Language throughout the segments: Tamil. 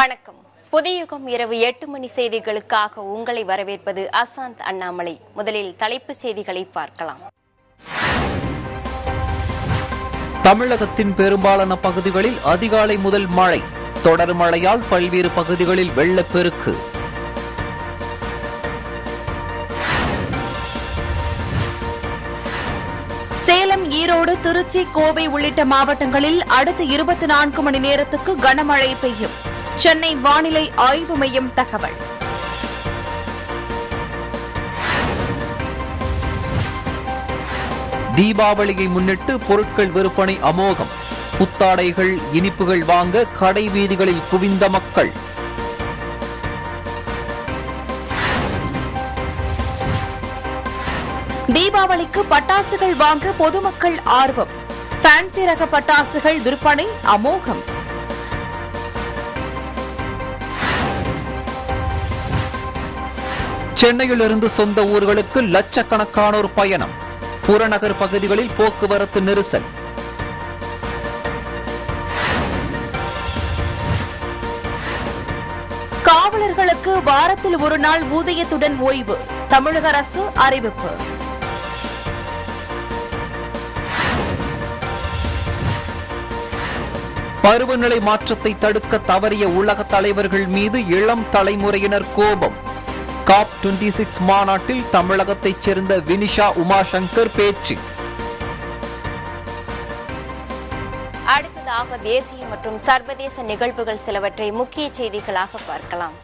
வணக்கம் புதியுகம் இரவு எட்டு மணி செய்திகளுக்காக உங்களை வரவேற்பது அசாந்த் அண்ணாமலை முதலில் தலைப்புச் செய்திகளை பார்க்கலாம் தமிழகத்தின் பெரும்பாலான பகுதிகளில் அதிகாலை முதல் மழை தொடர் மழையால் பல்வேறு பகுதிகளில் வெள்ளப்பெருக்கு சேலம் ஈரோடு திருச்சி கோவை உள்ளிட்ட மாவட்டங்களில் அடுத்த இருபத்தி நான்கு மணி நேரத்துக்கு கனமழை பெய்யும் சென்னை வானிலை ஆய்வு மையம் தகவல் தீபாவளியை முன்னிட்டு பொருட்கள் விற்பனை அமோகம் புத்தாடைகள் இனிப்புகள் வாங்க கடை வீதிகளில் குவிந்த மக்கள் தீபாவளிக்கு பட்டாசுகள் வாங்க பொதுமக்கள் ஆர்வம் ஃபேன்சி ரக பட்டாசுகள் விற்பனை அமோகம் சென்னையிலிருந்து சொந்த ஊர்களுக்கு லட்சக்கணக்கானோர் பயணம் புறநகர் பகுதிகளில் போக்குவரத்து நெரிசல் காவலர்களுக்கு வாரத்தில் ஒரு நாள் ஊதியத்துடன் ஓய்வு தமிழக அரசு அறிவிப்பு பருவநிலை மாற்றத்தை தடுக்க தவறிய உலக தலைவர்கள் மீது இளம் தலைமுறையினர் கோபம் காப் 26 சிக்ஸ் மாநாட்டில் தமிழகத்தைச் சேர்ந்த வினிஷா உமாசங்கர் பேச்சு அடுத்ததாக தேசிய மற்றும் சர்வதேச நிகழ்வுகள் சிலவற்றை முக்கிய செய்திகளாக பார்க்கலாம்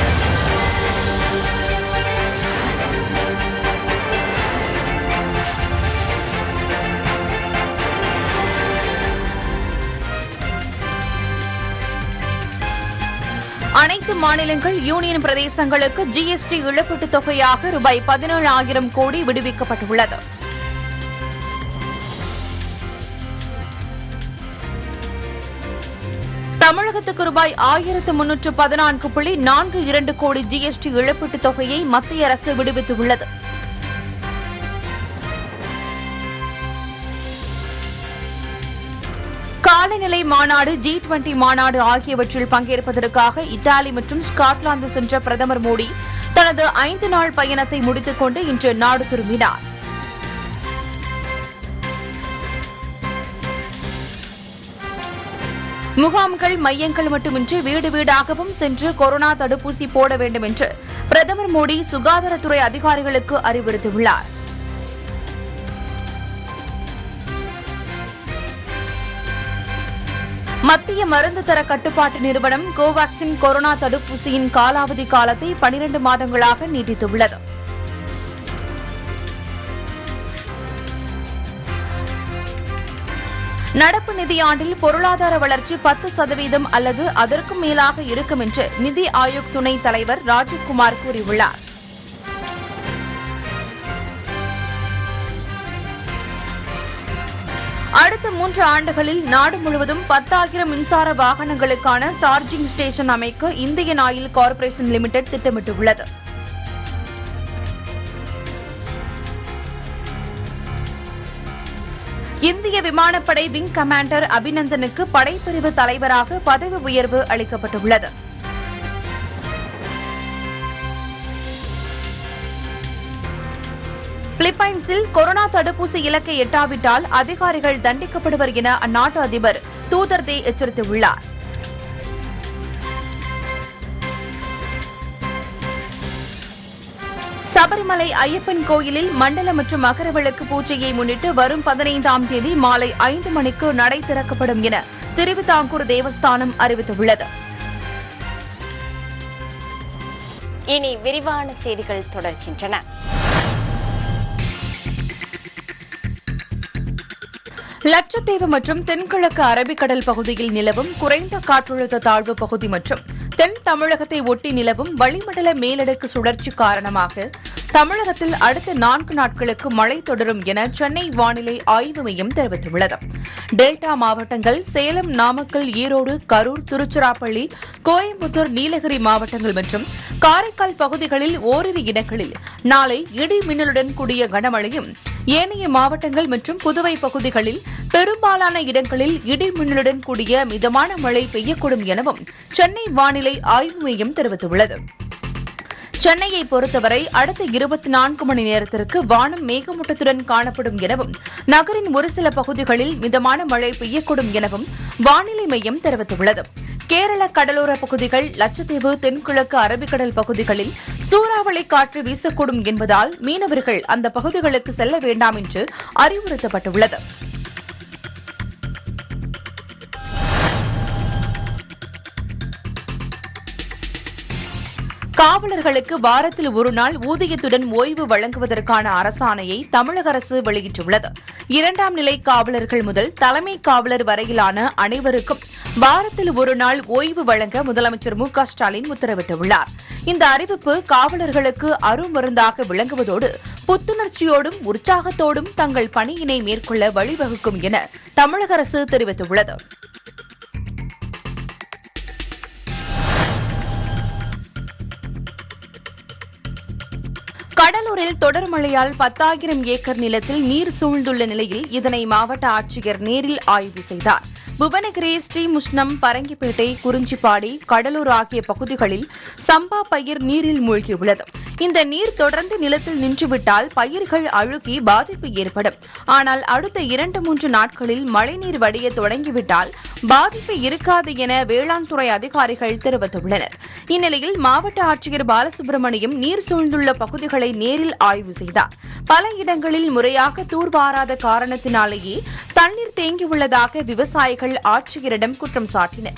அனைத்து மாநிலங்கள் யூனியன் பிரதேசங்களுக்கு ஜிஎஸ்டி இழப்பீட்டுத் தொகையாக ரூபாய் பதினேழு ஆயிரம் கோடி விடுவிக்கப்பட்டுள்ளது தமிழகத்துக்கு ரூபாய் ஆயிரத்து முன்னூற்று பதினான்கு புள்ளி நான்கு இரண்டு கோடி ஜிஎஸ்டி இழப்பீட்டுத் தொகையை மத்திய அரசு விடுவித்துள்ளது காலநிலை மாநாடு ஜி டுவெண்டி மாநாடு ஆகியவற்றில் பங்கேற்பதற்காக இத்தாலி மற்றும் ஸ்காட்லாந்து சென்ற பிரதமர் மோடி தனது ஐந்து நாள் பயணத்தை முடித்துக் கொண்டு இன்று நாடு திரும்பினார் முகாம்கள் மையங்கள் மட்டுமின்றி வீடு வீடாகவும் சென்று கொரோனா தடுப்பூசி போட வேண்டும் என்று பிரதமர் மோடி சுகாதாரத்துறை அதிகாரிகளுக்கு அறிவுறுத்தியுள்ளார் மத்திய மருந்து தர கட்டுப்பாட்டு நிறுவனம் கோவாக்சின் கொரோனா தடுப்பூசியின் காலாவதி காலத்தை 12 மாதங்களாக நீட்டித்துள்ளது நடப்பு நிதியாண்டில் பொருளாதார வளர்ச்சி பத்து சதவீதம் அல்லது அதற்கும் மேலாக இருக்கும் என்று நிதி ஆயோக் துணைத் தலைவர் ராஜீவ்குமார் கூறியுள்ளார் அடுத்த மூன்று ஆண்டுகளில் நாடு முழுவதும் பத்தாயிரம் மின்சார வாகனங்களுக்கான சார்ஜிங் ஸ்டேஷன் அமைக்க இந்தியன் ஆயில் கார்ப்பரேஷன் லிமிடெட் திட்டமிட்டுள்ளது இந்திய விமானப்படை விங் கமாண்டர் அபிநந்தனுக்கு படைப்பிரிவு தலைவராக பதவி உயர்வு அளிக்கப்பட்டுள்ளது பிலிப்பைன்ஸில் கொரோனா தடுப்பூசி இலக்கை எட்டாவிட்டால் அதிகாரிகள் தண்டிக்கப்படுவர் என அந்நாட்டு அதிபர் தூதர்தே எச்சரித்துள்ளார் சபரிமலை ஐயப்பன் கோயிலில் மண்டல மற்றும் மகரவிளக்கு பூஜையை முன்னிட்டு வரும் பதினைந்தாம் தேதி மாலை ஐந்து மணிக்கு நடை திறக்கப்படும் என திருவிதாங்கூர் தேவஸ்தானம் அறிவித்துள்ளது இனி விரிவான செய்திகள் தொடர்கின்றன லட்சத்தீவு மற்றும் தென்கிழக்கு அரபிக்கடல் பகுதியில் நிலவும் குறைந்த காற்றழுத்த தாழ்வு பகுதி மற்றும் தென் தமிழகத்தை ஒட்டி நிலவும் வளிமண்டல மேலடுக்கு சுழற்சி காரணமாக தமிழகத்தில் அடுத்த நான்கு நாட்களுக்கு மழை தொடரும் என சென்னை வானிலை ஆய்வு மையம் தெரிவித்துள்ளது டெல்டா மாவட்டங்கள் சேலம் நாமக்கல் ஈரோடு கரூர் திருச்சிராப்பள்ளி கோயம்புத்தூர் நீலகிரி மாவட்டங்கள் மற்றும் காரைக்கால் பகுதிகளில் ஓரிரு இடங்களில் நாளை இடி மின்னலுடன் கூடிய கனமழையும் ஏனைய மாவட்டங்கள் மற்றும் புதுவை பகுதிகளில் பெரும்பாலான இடங்களில் இடி மின்னலுடன் கூடிய மிதமான மழை பெய்யக்கூடும் எனவும் சென்னை வானிலை ஆய்வு மையம் தெரிவித்துள்ளது சென்னையை பொறுத்தவரை அடுத்த இருபத்தி நான்கு மணி நேரத்திற்கு வானம் மேகமூட்டத்துடன் காணப்படும் எனவும் நகரின் ஒரு சில பகுதிகளில் மிதமான மழை பெய்யக்கூடும் எனவும் வானிலை மையம் தெரிவித்துள்ளது கேரள கடலோர பகுதிகள் லட்சத்தீவு தென்கிழக்கு அரபிக்கடல் பகுதிகளில் சூறாவளி காற்று வீசக்கூடும் என்பதால் மீனவர்கள் அந்த பகுதிகளுக்கு செல்ல வேண்டாம் என்று அறிவுறுத்தப்பட்டுள்ளது காவலர்களுக்கு வாரத்தில் ஒரு நாள் ஊதியத்துடன் ஓய்வு வழங்குவதற்கான அரசாணையை தமிழக அரசு வெளியிட்டுள்ளது இரண்டாம் நிலை காவலர்கள் முதல் தலைமை காவலர் வரையிலான அனைவருக்கும் வாரத்தில் ஒரு நாள் ஓய்வு வழங்க முதலமைச்சர் மு க ஸ்டாலின் உத்தரவிட்டுள்ளார் இந்த அறிவிப்பு காவலர்களுக்கு அருமருந்தாக விளங்குவதோடு புத்துணர்ச்சியோடும் உற்சாகத்தோடும் தங்கள் பணியினை மேற்கொள்ள வழிவகுக்கும் என தமிழக அரசு தெரிவித்துள்ளது கடலூரில் தொடர் மழையால் பத்தாயிரம் ஏக்கர் நிலத்தில் நீர் சூழ்ந்துள்ள நிலையில் இதனை மாவட்ட ஆட்சியர் நேரில் ஆய்வு செய்தார் புவனகிரி ஸ்ரீமுஷ்ணம் பரங்கிப்பேட்டை குறிஞ்சிப்பாடி கடலூர் ஆகிய பகுதிகளில் சம்பா பயிர் நீரில் மூழ்கியுள்ளது இந்த நீர் தொடர்ந்து நிலத்தில் நின்றுவிட்டால் பயிர்கள் அழுகி பாதிப்பு ஏற்படும் ஆனால் அடுத்த இரண்டு மூன்று நாட்களில் மழைநீர் வடிய தொடங்கிவிட்டால் பாதிப்பு இருக்காது என வேளாண் துறை அதிகாரிகள் தெரிவித்துள்ளனர் இந்நிலையில் மாவட்ட ஆட்சியர் பாலசுப்ரமணியம் நீர் சூழ்ந்துள்ள பகுதிகளை நேரில் ஆய்வு செய்தார் பல இடங்களில் முறையாக தூர்வாராத காரணத்தினாலேயே தண்ணீர் தேங்கியுள்ளதாக விவசாயிகள் ஆட்சியரிடம் குற்றம் சாட்டினர்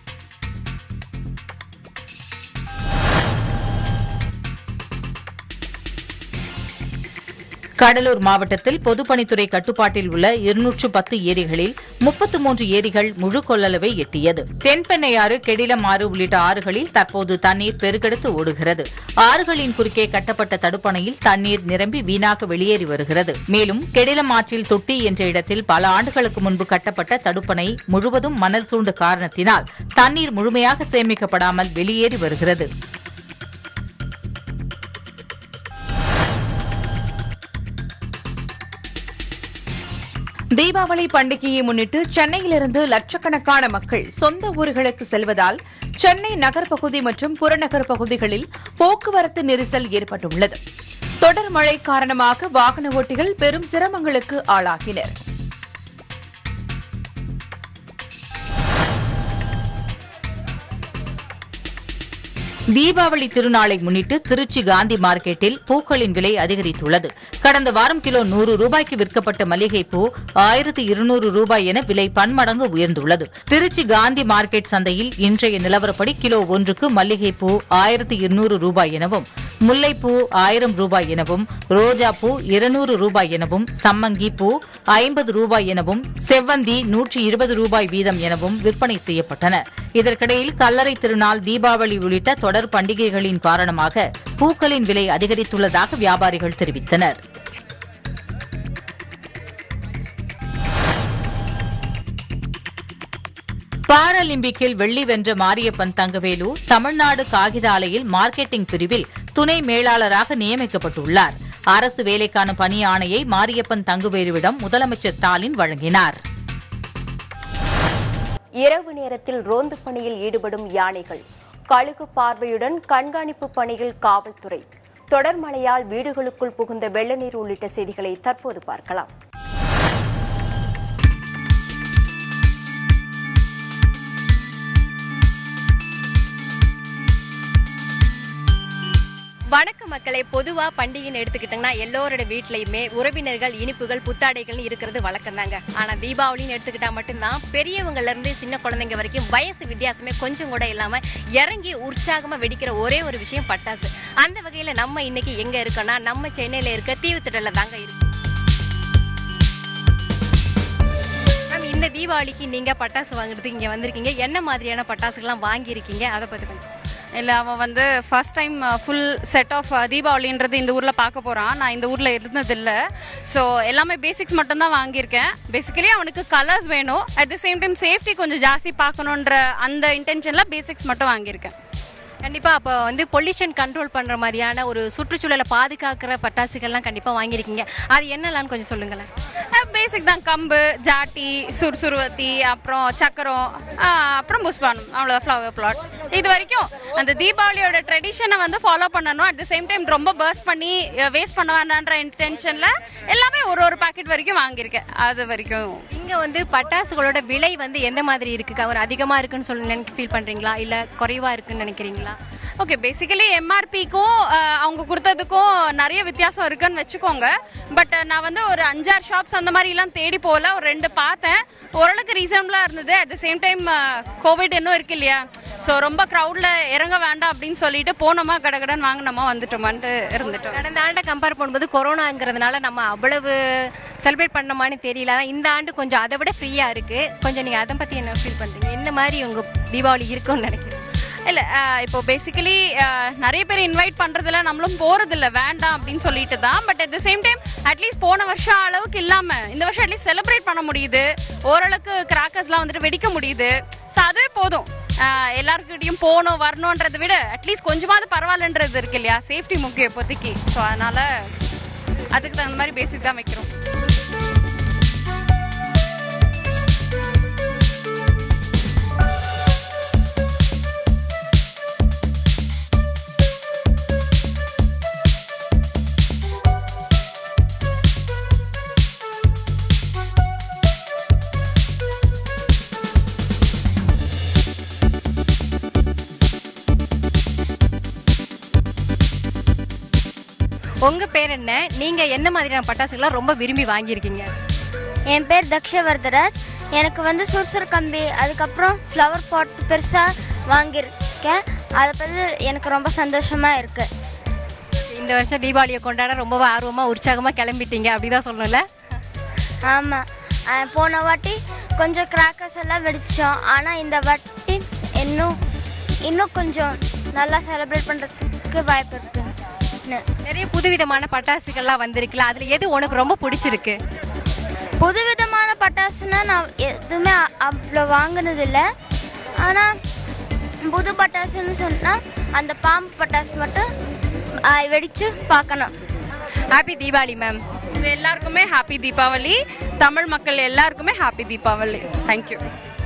கடலூர் மாவட்டத்தில் பொதுப்பணித்துறை கட்டுப்பாட்டில் உள்ள இருநூற்று பத்து ஏரிகளில் முப்பத்து மூன்று ஏரிகள் முழு கொள்ளளவை எட்டியது தென்பெண்ணையாறு கெடிலமாறு உள்ளிட்ட ஆறுகளில் தற்போது தண்ணீர் பெருக்கெடுத்து ஓடுகிறது ஆறுகளின் குறுக்கே கட்டப்பட்ட தடுப்பணையில் தண்ணீர் நிரம்பி வீணாக வெளியேறி வருகிறது மேலும் கெடிலம் ஆற்றில் தொட்டி என்ற இடத்தில் பல ஆண்டுகளுக்கு முன்பு கட்டப்பட்ட தடுப்பணை முழுவதும் மணல் சூழ்ந்த காரணத்தினால் தண்ணீர் முழுமையாக சேமிக்கப்படாமல் வெளியேறி வருகிறது தீபாவளி பண்டிகையை முன்னிட்டு சென்னையிலிருந்து லட்சக்கணக்கான மக்கள் சொந்த ஊர்களுக்கு செல்வதால் சென்னை நகர்ப்பகுதி மற்றும் புறநகர் பகுதிகளில் போக்குவரத்து நெரிசல் ஏற்பட்டுள்ளது தொடர் மழை காரணமாக வாகன ஓட்டிகள் பெரும் சிரமங்களுக்கு ஆளாகினர் தீபாவளி திருநாளை முன்னிட்டு திருச்சி காந்தி மார்க்கெட்டில் பூக்களின் விலை அதிகரித்துள்ளது கடந்த வாரம் கிலோ நூறு ரூபாய்க்கு விற்கப்பட்ட மல்லிகை பூ ஆயிரத்து இருநூறு ரூபாய் என விலை பன்மடங்கு உயர்ந்துள்ளது திருச்சி காந்தி மார்க்கெட் சந்தையில் இன்றைய நிலவரப்படி கிலோ ஒன்றுக்கு மல்லிகை பூ ஆயிரத்து இருநூறு ரூபாய் எனவும் முல்லைப்பூ ஆயிரம் ரூபாய் எனவும் ரோஜா பூ இருநூறு ரூபாய் எனவும் சம்மங்கி பூ ஐம்பது ரூபாய் எனவும் செவ்வந்தி நூற்றி இருபது ரூபாய் வீதம் எனவும் விற்பனை செய்யப்பட்டன இதற்கிடையில் கல்லறை திருநாள் தீபாவளி உள்ளிட்ட தொடர் பண்டிகைகளின் காரணமாக பூக்களின் விலை அதிகரித்துள்ளதாக வியாபாரிகள் தெரிவித்தனர் பாராலிம்பிக்கில் வெள்ளி வென்ற மாரியப்பன் தங்கவேலு தமிழ்நாடு காகித ஆலையில் மார்க்கெட்டிங் பிரிவில் துணை மேலாளராக நியமிக்கப்பட்டுள்ளார் அரசு வேலைக்கான பணி ஆணையை மாரியப்பன் தங்கவேலுவிடம் முதலமைச்சர் ஸ்டாலின் வழங்கினார் இரவு நேரத்தில் ரோந்து பணியில் ஈடுபடும் யானைகள் கழுகு பார்வையுடன் கண்காணிப்பு பணியில் காவல்துறை தொடர் மழையால் வீடுகளுக்குள் புகுந்த வெள்ள நீர் உள்ளிட்ட செய்திகளை தற்போது பார்க்கலாம் வணக்கம் மக்களே பொதுவா பண்டிகைன்னு எடுத்துக்கிட்டோம்னா எல்லோரோட வீட்லயுமே உறவினர்கள் இனிப்புகள் புத்தாடைகள் இருக்கிறது வழக்கம் தாங்க ஆனா தீபாவளின்னு எடுத்துக்கிட்டா மட்டும்தான் பெரியவங்கல இருந்து சின்ன குழந்தைங்க வரைக்கும் வயசு வித்தியாசமே கொஞ்சம் கூட இல்லாம இறங்கி உற்சாகமா வெடிக்கிற ஒரே ஒரு விஷயம் பட்டாசு அந்த வகையில நம்ம இன்னைக்கு எங்க இருக்கோம்னா நம்ம சென்னையில இருக்க தீவுத்திடல தாங்க இருக்கோம் மேம் இந்த தீபாவளிக்கு நீங்க பட்டாசு வாங்குறதுக்கு இங்க வந்திருக்கீங்க என்ன மாதிரியான பட்டாசுகள்லாம் வாங்கியிருக்கீங்க அதை பத்தி கொஞ்சம் இல்லை அவன் வந்து first time full set of தீபாவளின்றது இந்த ஊரில் பார்க்க போகிறான் நான் இந்த ஊரில் இருந்ததில்லை ஸோ எல்லாமே பேசிக்ஸ் மட்டும்தான் வாங்கியிருக்கேன் பேசிக்கலி அவனுக்கு கலர்ஸ் வேணும் at the same time safety கொஞ்சம் ஜாஸ்தி பார்க்கணுன்ற அந்த இன்டென்ஷனில் பேசிக்ஸ் மட்டும் வாங்கியிருக்கேன் கண்டிப்பா அப்ப வந்து பொல்யூஷன் கண்ட்ரோல் பண்ற மாதிரியான ஒரு சுற்றுச்சூழலை பாதுகாக்கிற பட்டாசுகள்லாம் கண்டிப்பா வாங்கியிருக்கீங்க அது என்னலான்னு கொஞ்சம் சொல்லுங்களேன் பேசிக் தான் கம்பு ஜாட்டி சுறுசுறுவத்தி அப்புறம் சக்கரம் ஆ, அப்புறம் புஷ்பானம் அவ்வளோ ஃப்ளவர் பிளாட் இது வரைக்கும் அந்த தீபாவளியோட ட்ரெடிஷனை வந்து ஃபாலோ பண்ணணும் அட் த சேம் டைம் ரொம்ப பர்ஸ்ட் பண்ணி வேஸ்ட் பண்ண வேண்டான்ற இன்டென்ஷனில் எல்லாமே ஒரு ஒரு பாக்கெட் வரைக்கும் வாங்கியிருக்கேன் அது வரைக்கும் இங்க வந்து பட்டாசுகளோட விலை வந்து எந்த மாதிரி இருக்கு ஒரு அதிகமா இருக்குன்னு சொல்லி நினைக்க ஃபீல் பண்றீங்களா இல்ல குறைவா இருக்குன்னு நினைக்கிறீங்களா ஓகே பேசிக்கலி எம்ஆர்பிக்கும் அவங்க கொடுத்ததுக்கும் நிறைய வித்தியாசம் இருக்குன்னு வச்சுக்கோங்க பட் நான் வந்து ஒரு அஞ்சாறு ஷாப்ஸ் அந்த மாதிரி எல்லாம் தேடி போகல ஒரு ரெண்டு பார்த்தேன் ஓரளவுக்கு ரீசனபிளா இருந்தது at the same time Covid இன்னும் இருக்கு இல்லையா ஸோ ரொம்ப க்ரௌட்ல இறங்க வேண்டாம் அப்படின்னு சொல்லிட்டு போனோமா கடகடன் வாங்கினோமா வந்துட்டோமான்ட்டு இருந்துட்டோம் கடந்த ஆண்டை கம்பேர் பண்ணும்போது கொரோனாங்கிறதுனால நம்ம அவ்வளவு செலிப்ரேட் பண்ணமான்னு தெரியல ஆனா இந்த ஆண்டு கொஞ்சம் அதை விட ஃப்ரீயா இருக்கு கொஞ்சம் நீங்க அதை பத்தி என்ன ஃபீல் பண்றீங்க என்ன மாதிரி உங்க தீபாவளி இருக்கும்னு நினைக்கிறீங்க இல்ல அஹ், இப்போ பேசிக்கலி நிறைய பேர் இன்வைட் பண்றதுல நம்மளும் போறது இல்ல வேண்டாம் அப்படின்னு சொல்லிட்டு தான் but at the same time at least போன வருஷம் அளவுக்கு இல்லாம இந்த வருஷம் அட்லீஸ்ட் செலிப்ரேட் பண்ண முடியுது ஓரளவுக்கு கிராக்கர்ஸ்லாம் வந்துட்டு வெடிக்க முடியுது ஸோ அதுவே போதும் அஹ், எல்லாருக்கிட்டையும் போகணும் வரணுன்றதை விட அட்லீஸ்ட் கொஞ்சமாவது பரவாயில்லன்றது இருக்கு இல்லையா சேஃப்டி முக்கியம் இப்போதைக்கு ஸோ அதனால அதுக்கு தகுந்த மாதிரி பேசிக் தான் வைக்கிறோம் உங்க பேர் என்ன நீங்க எந்த மாதிரியான பட்டாசுகளை ரொம்ப விரும்பி வாங்கியிருக்கீங்க என் பேர் தக்ஷவர்தராஜ் எனக்கு வந்து சுறுசுறு கம்பி அதுக்கப்புறம் ஃப்ளவர் பாட் பெருசாக வாங்கியிருக்கேன் அதை பற்றி எனக்கு ரொம்ப சந்தோஷமாக இருக்குது இந்த வருஷம் தீபாவளியை கொண்டாட ரொம்ப ஆர்வமா உற்சாகமா கிளம்பிட்டீங்க அப்படிதான் சொல்லணும்ல ஆமாம் போன வாட்டி கொஞ்சம் கிராக்கர்ஸ் எல்லாம் வெடித்தோம் ஆனால் இந்த வாட்டி இன்னும் இன்னும் கொஞ்சம் நல்லா செலிப்ரேட் பண்ணுறதுக்கு வாய்ப்பு இருக்குன்னு நிறைய புதுவிதமான பட்டாசுகள்லாம் வந்திருக்குல்ல அதுல எது உனக்கு ரொம்ப பிடிச்சிருக்கு புதுவிதமான பட்டாசுனா நான் எதுவுமே அ- அவ்வளோ வாங்கினதில்ல ஆனால் புது பட்டாசுன்னு சொன்னால் அந்த பாம்பு பட்டாசு மட்டும் ஆ, வெடிச்சு பார்க்கணும் ஹாப்பி தீபாவளி மேம் உங்க எல்லாருக்குமே ஹாப்பி தீபாவளி தமிழ் மக்கள் எல்லாருக்குமே ஹாப்பி தீபாவளி தேங்க்யூ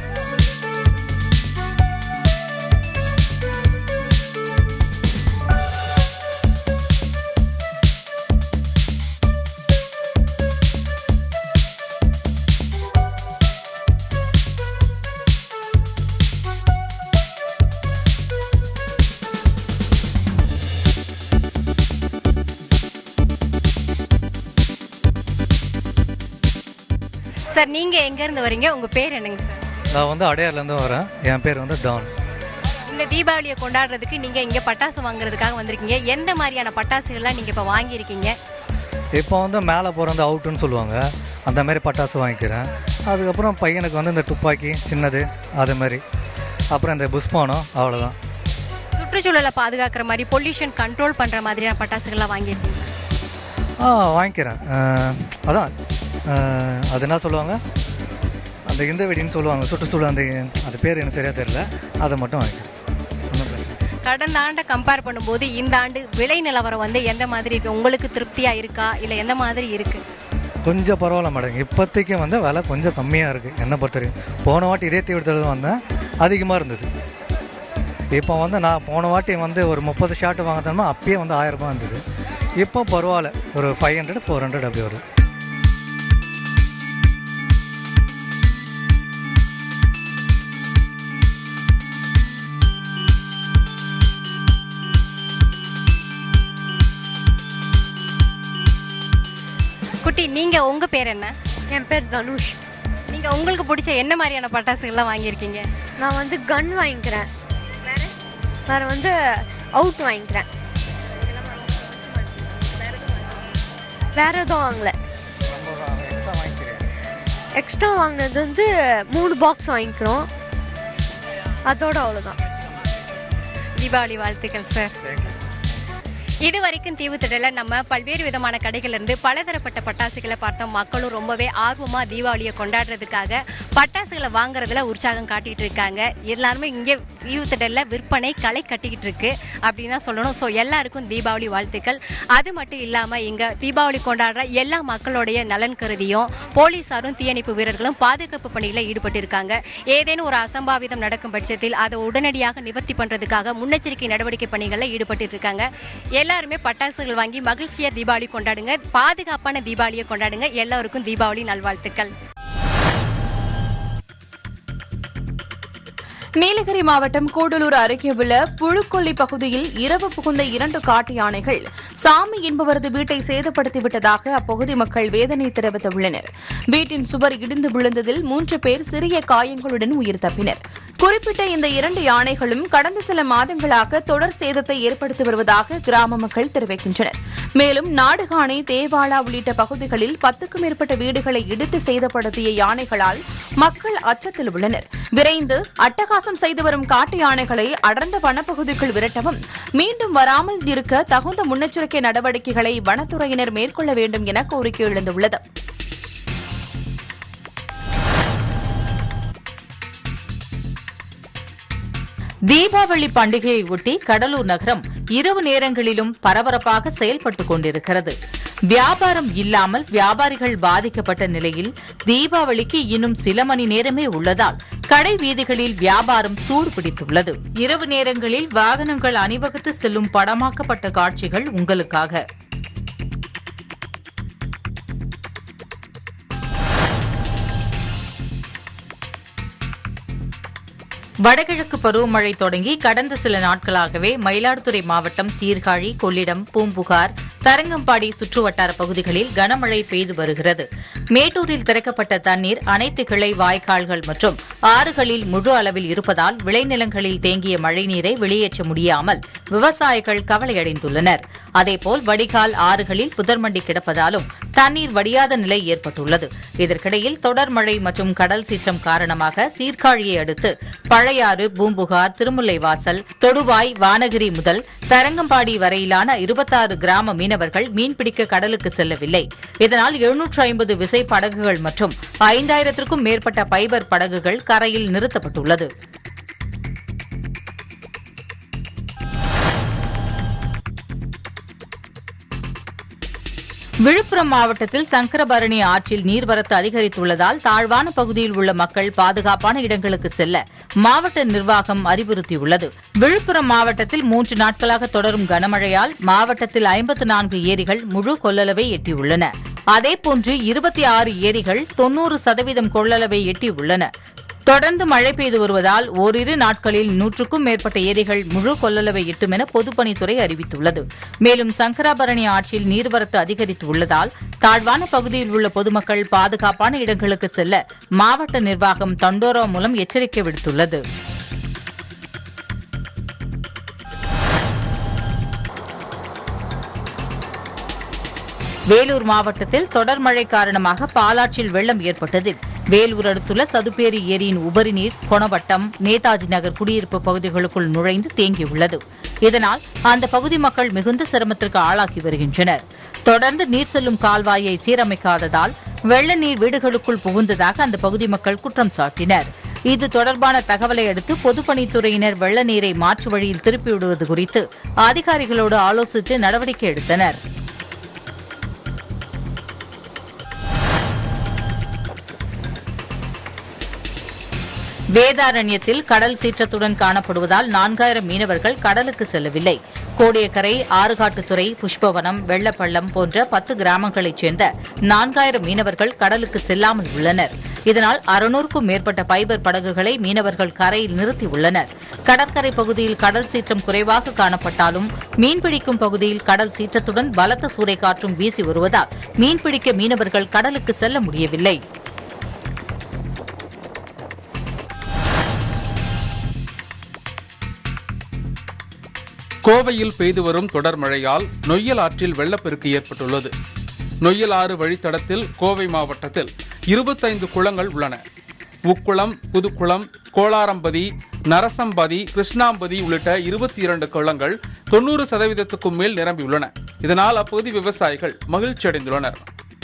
சார் நீங்க எங்க இருந்து வரீங்க உங்க பேர் என்னங்க சார் நான் வந்து அடையார்லேருந்து வரேன் என் பேர் வந்து டான் இந்த தீபாவளியை கொண்டாடுறதுக்கு நீங்க இங்க பட்டாசு வாங்குறதுக்காக வந்திருக்கீங்க எந்த மாதிரியான பட்டாசுகள்லாம் நீங்க இப்ப வாங்கியிருக்கீங்க இப்போ வந்து மேலே போகிறது அவுட்டுன்னு சொல்லுவாங்க அந்த மாதிரி பட்டாசு வாங்கிக்கிறேன் அதுக்கப்புறம் பையனுக்கு வந்து இந்த துப்பாக்கி சின்னது அது மாதிரி அப்புறம் இந்த புஷ்பானம் அவ்வளோதான் சுற்றுச்சூழலை பாதுகாக்கிற மாதிரி பொல்யூஷன் கண்ட்ரோல் பண்ற மாதிரியான பட்டாசுகள்லாம் வாங்கியிருக்கீங்க ஆ வாங்கிக்கிறேன் அஹ், அதான் அஹ், அது என்ன சொல்லுவாங்க அந்த இந்த வெடின்னு சொல்லுவாங்க சுற்றுச்சூழல் அந்த அது பேர் எனக்கு சரியாக தெரியல அதை மட்டும் வாங்கிக்கிறேன் ஒன்றும் பிரச்சனை இல்லை. கடந்த ஆண்டை கம்பேர் பண்ணும்போது இந்த ஆண்டு விலை நிலவரம் வந்து எந்த மாதிரி இருக்கு உங்களுக்கு திருப்தியா இருக்கா இல்ல எந்த மாதிரி இருக்கு கொஞ்சம் பரவாயில்ல மேடம் இப்போதைக்கு வந்து விலை கொஞ்சம் கம்மியாக இருக்குது என்னை பொறுத்தவரைக்கும் போன வாட்டி இதே தீவிரத்தில் வந்தேன் அதிகமாக இருந்தது இப்போ வந்து நான் போன வாட்டி வந்து ஒரு முப்பது ஷார்ட் வாங்கினோம்னா அப்பயே வந்து ஆயிரம் ரூபாய் இருந்தது இப்போ பரவாயில்ல ஒரு ஃபைவ் ஹண்ட்ரட் ஃபோர் ஹண்ட்ரட் அப்படி வரும் குட்டி நீங்க உங்க பேர் என்ன என் பேர் தனுஷ் நீங்க உங்களுக்கு பிடிச்ச என்ன மாதிரியான பட்டாசுகள்லாம் வாங்கியிருக்கீங்க நான் வந்து கன் வாங்கிக்கிறேன் வேற வந்து அவுட் வாங்கிக்கிறேன் வேற எதுவும் வாங்கல எக்ஸ்ட்ரா வாங்கினது வந்து மூணு பாக்ஸ் வாங்கிக்கிறோம் அதோட அவ்வளோதான் தீபாவளி வாழ்த்துக்கள் சார் இது வரைக்கும் தீவுத்திடல நம்ம பல்வேறு விதமான கடைகள்ல இருந்து பலதரப்பட்ட பட்டாசுகளை பார்த்தோம் மக்களும் ரொம்பவே ஆர்வமா தீபாவளியை கொண்டாடுறதுக்காக பட்டாசுகளை வாங்குறதுல உற்சாகம் காட்டிட்டு இருக்காங்க எல்லாருமே இங்கே தீவுத்திடல்ல விற்பனை களை கட்டிக்கிட்டு இருக்கு அப்படின்னு தான் சொல்லணும் ஸோ எல்லாருக்கும் தீபாவளி வாழ்த்துக்கள் அது மட்டும் இல்லாம இங்க தீபாவளி கொண்டாடுற எல்லா மக்களுடைய நலன் கருதியும் போலீசாரும் தீயணைப்பு வீரர்களும் பாதுகாப்பு பணியில ஈடுபட்டு இருக்காங்க ஏதேனும் ஒரு அசம்பாவிதம் நடக்கும் பட்சத்தில் அதை உடனடியாக நிவர்த்தி பண்றதுக்காக முன்னெச்சரிக்கை நடவடிக்கை பணிகளில் ஈடுபட்டு இருக்காங்க எல்லாருமே பட்டாசுகள் வாங்கி மகிழ்ச்சியா தீபாவளி கொண்டாடுங்க பாதுகாப்பான தீபாவளியை கொண்டாடுங்க எல்லாருக்கும் தீபாவளி நல்வாழ்த்துக்கள் நீலகிரி மாவட்டம் கூடலூர் அருகே உள்ள புழுக்கொல்லி பகுதியில் இரவு புகுந்த இரண்டு காட்டு யானைகள் சாமி என்பவரது வீட்டை சேதப்படுத்திவிட்டதாக அப்பகுதி மக்கள் வேதனை தெரிவித்துள்ளனர் வீட்டின் சுவர் இடிந்து விழுந்ததில் மூன்று பேர் சிறிய காயங்களுடன் உயிர் தப்பினர் குறிப்பிட்ட இந்த இரண்டு யானைகளும் கடந்த சில மாதங்களாக தொடர் சேதத்தை ஏற்படுத்தி வருவதாக கிராம மக்கள் தெரிவிக்கின்றனர் மேலும் நாடுகாணி தேவாலா உள்ளிட்ட பகுதிகளில் பத்துக்கும் மேற்பட்ட வீடுகளை இடித்து சேதப்படுத்திய யானைகளால் மக்கள் அச்சத்தில் உள்ளனர் விரைந்து அட்டகாசம் செய்து வரும் காட்டு யானைகளை அடர்ந்த வனப்பகுதிக்குள் விரட்டவும் மீண்டும் வராமல் இருக்க தகுந்த முன்னெச்சரிக்கை நடவடிக்கைகளை வனத்துறையினர் மேற்கொள்ள வேண்டும் என கோரிக்கை எழுந்துள்ளது தீபாவளி பண்டிகையை ஒட்டி கடலூர் நகரம் இரவு நேரங்களிலும் பரபரப்பாக செயல்பட்டுக் கொண்டிருக்கிறது வியாபாரம் இல்லாமல் வியாபாரிகள் பாதிக்கப்பட்ட நிலையில் தீபாவளிக்கு இன்னும் சில மணி நேரமே உள்ளதால் கடை வீதிகளில் வியாபாரம் சூடு பிடித்துள்ளது இரவு நேரங்களில் வாகனங்கள் அணிவகுத்து செல்லும் படமாக்கப்பட்ட காட்சிகள் உங்களுக்காக வடகிழக்கு பருவமழை தொடங்கி கடந்த சில நாட்களாகவே மயிலாடுதுறை மாவட்டம் சீர்காழி கொள்ளிடம் பூம்புகார் தரங்கம்பாடி சுற்றுவட்டார பகுதிகளில் கனமழை பெய்து வருகிறது மேட்டூரில் திறக்கப்பட்ட தண்ணீர் அனைத்து கிளை வாய்க்கால்கள் மற்றும் ஆறுகளில் முழு அளவில் இருப்பதால் விளைநிலங்களில் தேங்கிய மழைநீரை வெளியேற்ற முடியாமல் விவசாயிகள் கவலையடைந்துள்ளனர் அதேபோல் வடிகால் ஆறுகளில் புதர்மண்டி கிடப்பதாலும் தண்ணீர் வடியாத நிலை ஏற்பட்டுள்ளது இதற்கிடையில் தொடர் மழை மற்றும் கடல் சீற்றம் காரணமாக சீர்காழியை அடுத்து பழையாறு பூம்புகார் திருமுல்லைவாசல் தொடுவாய் வானகிரி முதல் தரங்கம்பாடி வரையிலான இருபத்தாறு கிராம மீனவர்கள் மீன்பிடிக்க கடலுக்கு செல்லவில்லை இதனால் எழுநூற்று ஐம்பது விசை படகுகள் மற்றும் ஐந்தாயிரத்திற்கும் மேற்பட்ட பைபர் படகுகள் கரையில் நிறுத்தப்பட்டுள்ளது விழுப்புரம் மாவட்டத்தில் சங்கரபரணி ஆற்றில் நீர்வரத்து அதிகரித்துள்ளதால் தாழ்வான பகுதியில் உள்ள மக்கள் பாதுகாப்பான இடங்களுக்கு செல்ல மாவட்ட நிர்வாகம் அறிவுறுத்தியுள்ளது விழுப்புரம் மாவட்டத்தில் மூன்று நாட்களாக தொடரும் கனமழையால் மாவட்டத்தில் ஐம்பத்து நான்கு ஏரிகள் முழு கொள்ளளவை எட்டியுள்ளன அதேபோன்று இருபத்தி ஆறு ஏரிகள் தொன்னூறு சதவீதம் கொள்ளளவை எட்டியுள்ளன தொடர்ந்து மழை பெய்து வருவதால் ஓரிரு நாட்களில் நூற்றுக்கும் மேற்பட்ட ஏரிகள் முழு கொள்ளளவை எட்டும் என பொதுப்பணித்துறை அறிவித்துள்ளது மேலும் சங்கராபரணி ஆற்றில் நீர்வரத்து அதிகரித்து உள்ளதால் தாழ்வான பகுதியில் உள்ள பொதுமக்கள் பாதுகாப்பான இடங்களுக்கு செல்ல மாவட்ட நிர்வாகம் தண்டோரா மூலம் எச்சரிக்கை விடுத்துள்ளது வேலூர் மாவட்டத்தில் தொடர் மழை காரணமாக பாலாற்றில் வெள்ளம் ஏற்பட்டதில் வேலூர் அடுத்துள்ள சதுப்பேரி ஏரியின் உபரி நீர் கொணவட்டம் நேதாஜி நகர் குடியிருப்பு பகுதிகளுக்குள் நுழைந்து தேங்கியுள்ளது இதனால் அந்த பகுதி மக்கள் மிகுந்த சிரமத்திற்கு ஆளாகி வருகின்றனர் தொடர்ந்து நீர் செல்லும் கால்வாயை சீரமைக்காததால் வெள்ள நீர் வீடுகளுக்குள் புகுந்ததாக அந்த பகுதி மக்கள் குற்றம் சாட்டினர் இது தொடர்பான தகவலை அடுத்து பொதுப்பணித்துறையினர் வெள்ள நீரை மாற்று வழியில் திருப்பிவிடுவது குறித்து அதிகாரிகளோடு ஆலோசித்து நடவடிக்கை எடுத்தனர் வேதாரண்யத்தில் கடல் சீற்றத்துடன் காணப்படுவதால் நான்காயிரம் மீனவர்கள் கடலுக்கு செல்லவில்லை கோடியக்கரை ஆறுகாட்டுத்துறை புஷ்பவனம் வெள்ளப்பள்ளம் போன்ற பத்து கிராமங்களைச் சேர்ந்த நான்காயிரம் மீனவர்கள் கடலுக்கு செல்லாமல் உள்ளனர் இதனால் அறுநூறுக்கும் மேற்பட்ட பைபர் படகுகளை மீனவர்கள் கரையில் நிறுத்தியுள்ளனர் கடற்கரை பகுதியில் கடல் சீற்றம் குறைவாக காணப்பட்டாலும் மீன்பிடிக்கும் பகுதியில் கடல் சீற்றத்துடன் பலத்த சூறைக்காற்றும் வீசி வருவதால் மீன்பிடிக்க மீனவர்கள் கடலுக்கு செல்ல முடியவில்லை கோவையில் பெய்து வரும் தொடர் மழையால் நொய்யல் ஆற்றில் வெள்ளப்பெருக்கு ஏற்பட்டுள்ளது நொய்யல் ஆறு வழித்தடத்தில் கோவை மாவட்டத்தில் இருபத்தைந்து குளங்கள் உள்ளன உக்குளம் புதுக்குளம் கோளாரம்பதி நரசம்பதி கிருஷ்ணாம்பதி உள்ளிட்ட இருபத்தி இரண்டு குளங்கள் தொண்ணூறு சதவீதத்துக்கும் மேல் நிரம்பியுள்ளன இதனால் அப்பகுதி விவசாயிகள் மகிழ்ச்சி அடைந்துள்ளனர்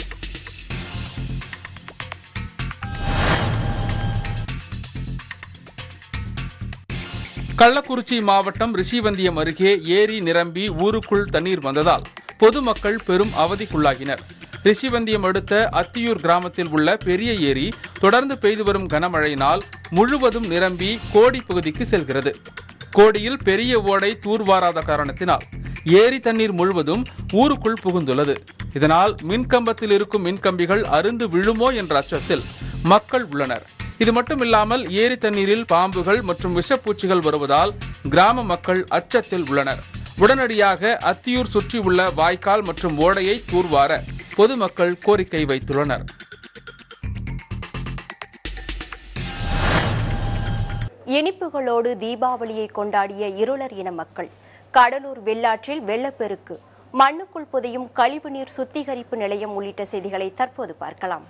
கள்ளக்குறிச்சி மாவட்டம் ரிஷிவந்தியம் அருகே ஏரி நிரம்பி ஊருக்குள் தண்ணீர் வந்ததால் பொதுமக்கள் பெரும் அவதிக்குள்ளாகினர் ரிஷிவந்தியம் அடுத்த அத்தியூர் கிராமத்தில் உள்ள பெரிய ஏரி தொடர்ந்து பெய்து வரும் கனமழையினால் முழுவதும் நிரம்பி கோடி பகுதிக்கு செல்கிறது கோடியில் பெரிய ஓடை தூர்வாராத காரணத்தினால் ஏரி தண்ணீர் முழுவதும் ஊருக்குள் புகுந்துள்ளது இதனால் மின்கம்பத்தில் இருக்கும் மின்கம்பிகள் அருந்து விழுமோ என்ற அச்சத்தில் மக்கள் உள்ளனர் இது மட்டுமில்லாமல் ஏரி தண்ணீரில் பாம்புகள் மற்றும் விஷப்பூச்சிகள் வருவதால் கிராம மக்கள் அச்சத்தில் உள்ளனர் உடனடியாக அத்தியூர் சுற்றியுள்ள வாய்க்கால் மற்றும் ஓடையை தூர்வார பொதுமக்கள் கோரிக்கை வைத்துள்ளனர் இனிப்புகளோடு தீபாவளியை கொண்டாடிய இருளர் இன மக்கள் கடலூர் வெள்ளாற்றில் வெள்ளப்பெருக்கு மண்ணுக்குள் புதையும் கழிவுநீர் சுத்திகரிப்பு நிலையம் உள்ளிட்ட செய்திகளை தற்போது பார்க்கலாம்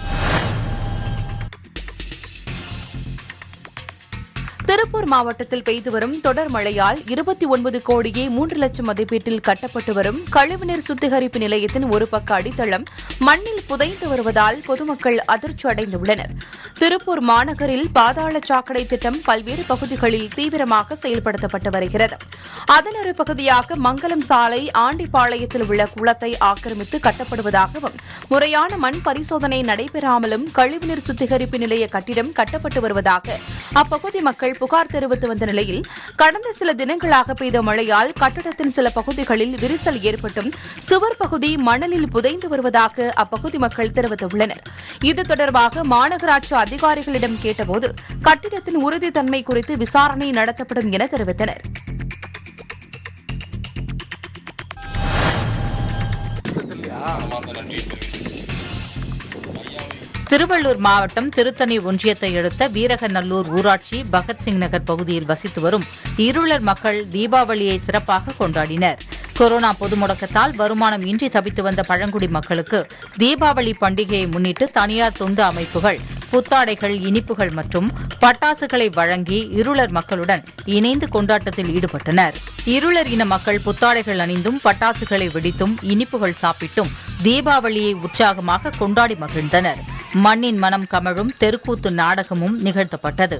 திருப்பூர் மாவட்டத்தில் பெய்து வரும் தொடர் மழையால் இருபத்தி ஒன்பது கோடியே மூன்று லட்சம் மதிப்பீட்டில் கட்டப்பட்டு வரும் கழிவுநீர் சுத்திகரிப்பு நிலையத்தின் ஒரு பக்க அடித்தளம் மண்ணில் புதைந்து வருவதால் பொதுமக்கள் அதிர்ச்சி அடைந்துள்ளனர் திருப்பூர் மாநகரில் பாதாள சாக்கடை திட்டம் பல்வேறு பகுதிகளில் தீவிரமாக செயல்படுத்தப்பட்டு வருகிறது அதன் ஒரு பகுதியாக மங்கலம் சாலை ஆண்டிப்பாளையத்தில் உள்ள குளத்தை ஆக்கிரமித்து கட்டப்படுவதாகவும் முறையான மண் பரிசோதனை நடைபெறாமலும் கழிவுநீர் சுத்திகரிப்பு நிலைய கட்டிடம் கட்டப்பட்டு வருவதாக அப்பகுதி மக்கள் புகார் தெரிவித்து வந்த நிலையில் கடந்த சில தினங்களாக பெய்த மழையால் கட்டடத்தின் சில பகுதிகளில் விரிசல் ஏற்பட்டும் சுவர் பகுதி மணலில் புதைந்து வருவதாக அப்பகுதி மக்கள் தெரிவித்துள்ளனர் இது தொடர்பாக மாநகராட்சி அதிகாரிகளிடம் கேட்டபோது கட்டிடத்தின் உறுதித்தன்மை குறித்து விசாரணை நடத்தப்படும் என தெரிவித்தனர் திருவள்ளூர் மாவட்டம் திருத்தணி ஒன்றியத்தை அடுத்த வீரகநல்லூர் ஊராட்சி பகத்சிங் நகர் பகுதியில் வசித்து வரும் இருளர் மக்கள் தீபாவளியை சிறப்பாக கொண்டாடினர் கொரோனா பொது முடக்கத்தால் வருமானம் இன்றி தவித்து வந்த பழங்குடி மக்களுக்கு தீபாவளி பண்டிகையை முன்னிட்டு தனியார் தொண்டு அமைப்புகள் புத்தாடைகள் இனிப்புகள் மற்றும் பட்டாசுகளை வழங்கி இருளர் மக்களுடன் இணைந்து கொண்டாட்டத்தில் ஈடுபட்டனர் இருளர் இன மக்கள் புத்தாடைகள் அணிந்தும் பட்டாசுகளை வெடித்தும் இனிப்புகள் சாப்பிட்டும் தீபாவளியை உற்சாகமாக கொண்டாடி மகிழ்ந்தனர் மண்ணின் மனம் கமழும் தெருக்கூத்து நாடகமும் நிகழ்த்தப்பட்டது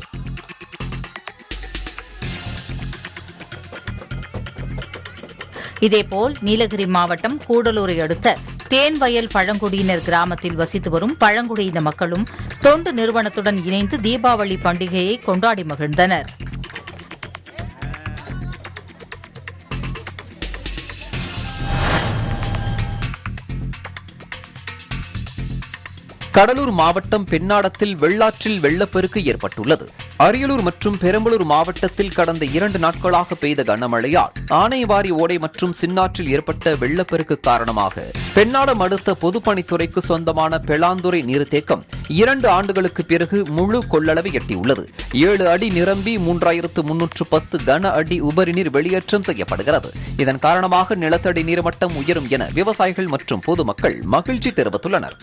இதேபோல் நீலகிரி மாவட்டம் கூடலூரை அடுத்த தேன்வயல் பழங்குடியினர் கிராமத்தில் வசித்து வரும் பழங்குடியின மக்களும் தொண்டு நிறுவனத்துடன் இணைந்து தீபாவளி பண்டிகையை கொண்டாடி மகிழ்ந்தனர் கடலூர் மாவட்டம் பெண்ணாடத்தில் வெள்ளாற்றில் வெள்ளப்பெருக்கு ஏற்பட்டுள்ளது அரியலூர் மற்றும் பெரம்பலூர் மாவட்டத்தில் கடந்த இரண்டு நாட்களாக பெய்த கனமழையால் ஆனைவாரி ஓடை மற்றும் சின்னாற்றில் ஏற்பட்ட வெள்ளப்பெருக்கு காரணமாக பெண்ணாடம் அடுத்த பொதுப்பணித்துறைக்கு சொந்தமான பெளாந்துறை நீர்த்தேக்கம் இரண்டு ஆண்டுகளுக்கு பிறகு முழு கொள்ளளவை எட்டியுள்ளது ஏழு அடி நிரம்பி மூன்றாயிரத்து முன்னூற்று பத்து கன அடி உபரி நீர் வெளியேற்றம் செய்யப்படுகிறது இதன் காரணமாக நிலத்தடி நீர்மட்டம் உயரும் என விவசாயிகள் மற்றும் பொதுமக்கள் மகிழ்ச்சி தெரிவித்துள்ளனர்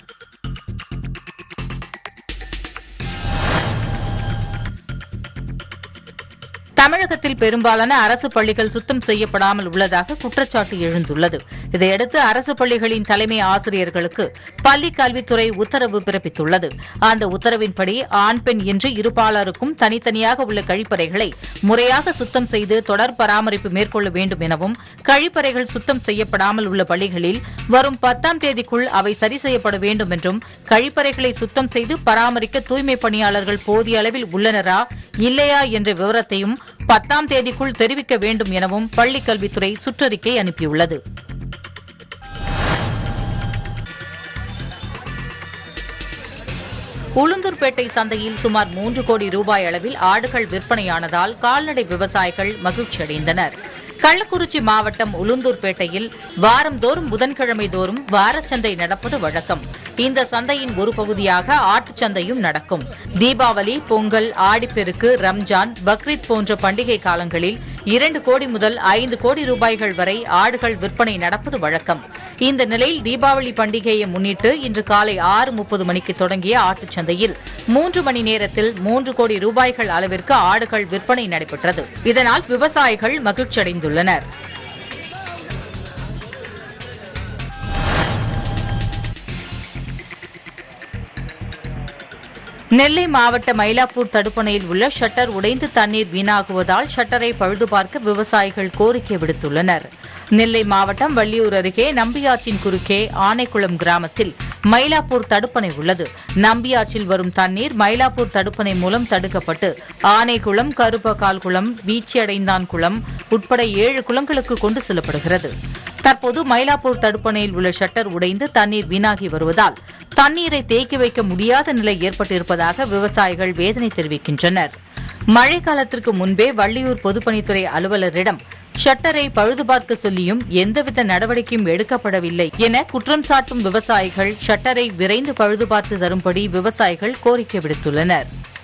தமிழகத்தில் பெரும்பாலான அரசு பள்ளிகள் சுத்தம் செய்யப்படாமல் உள்ளதாக குற்றச்சாட்டு எழுந்துள்ளது இதையடுத்து அரசு பள்ளிகளின் தலைமை ஆசிரியர்களுக்கு பள்ளிக் கல்வித்துறை உத்தரவு பிறப்பித்துள்ளது அந்த உத்தரவின்படி ஆண் பெண் என்று இருபாலருக்கும் தனித்தனியாக உள்ள கழிப்பறைகளை முறையாக சுத்தம் செய்து தொடர் பராமரிப்பு மேற்கொள்ள வேண்டும் எனவும் கழிப்பறைகள் சுத்தம் செய்யப்படாமல் உள்ள பள்ளிகளில் வரும் பத்தாம் தேதிக்குள் அவை சரி செய்யப்பட வேண்டும் என்றும் கழிப்பறைகளை சுத்தம் செய்து பராமரிக்க தூய்மை பணியாளர்கள் போதிய அளவில் உள்ளனரா இல்லையா என்ற விவரத்தையும் பத்தாம் தேதிக்குள் தெரிவிக்க வேண்டும் எனவும் பள்ளிக் கல்வித்துறை சுற்றறிக்கை அனுப்பியுள்ளது உளுந்தூர்பேட்டை சந்தையில் சுமார் மூன்று கோடி ரூபாய் அளவில் ஆடுகள் விற்பனையானதால் கால்நடை விவசாயிகள் மகிழ்ச்சியடைந்தனர் கள்ளக்குறிச்சி மாவட்டம் உளுந்தூர்பேட்டையில் வாரந்தோறும் புதன்கிழமை தோறும் வாரச்சந்தை நடப்பது வழக்கம் இந்த சந்தையின் ஒரு பகுதியாக ஆட்டுச் சந்தையும் நடக்கும் தீபாவளி பொங்கல் ஆடிப்பெருக்கு ரம்ஜான் பக்ரீத் போன்ற பண்டிகை காலங்களில் இரண்டு கோடி முதல் ஐந்து கோடி ரூபாய்கள் வரை ஆடுகள் விற்பனை நடப்பது வழக்கம் இந்த நிலையில் தீபாவளி பண்டிகையை முன்னிட்டு இன்று காலை ஆறு முப்பது மணிக்கு தொடங்கிய ஆட்டுச் சந்தையில் மூன்று மணி நேரத்தில் மூன்று கோடி ரூபாய்கள் அளவிற்கு ஆடுகள் விற்பனை நடைபெற்றது இதனால் விவசாயிகள் மகிழ்ச்சியடைந்துள்ளனர் நெல்லை மாவட்ட மயிலாப்பூர் தடுப்பணையில் உள்ள ஷட்டர் உடைந்து தண்ணீர் வீணாகுவதால் ஷட்டரை பழுது பார்க்க விவசாயிகள் கோரிக்கை விடுத்துள்ளனர் நெல்லை மாவட்டம் வள்ளியூர் அருகே நம்பியாற்றின் குறுக்கே ஆனைக்குளம் கிராமத்தில் மயிலாப்பூர் தடுப்பணை உள்ளது நம்பியாற்றில் வரும் தண்ணீர் மயிலாப்பூர் தடுப்பணை மூலம் தடுக்கப்பட்டு ஆனைக்குளம் கருப்பக்கால் குளம் வீச்சியடைந்தான் குளம் உட்பட ஏழு குளங்களுக்கு கொண்டு செல்லப்படுகிறது தற்போது மயிலாப்பூர் தடுப்பணையில் உள்ள ஷட்டர் உடைந்து தண்ணீர் வீணாகி வருவதால் தண்ணீரை தேக்கி வைக்க முடியாத நிலை ஏற்பட்டிருப்பதாக விவசாயிகள் வேதனை தெரிவிக்கின்றனர் மழை காலத்திற்கு முன்பே வள்ளியூர் பொதுப்பணித்துறை அலுவலரிடம் ஷட்டரை பழுதுபார்க்க சொல்லியும் எந்தவித நடவடிக்கையும் எடுக்கப்படவில்லை என குற்றம் சாட்டும் விவசாயிகள் ஷட்டரை விரைந்து பழுதுபார்த்து தரும்படி விவசாயிகள் கோரிக்கை விடுத்துள்ளனர்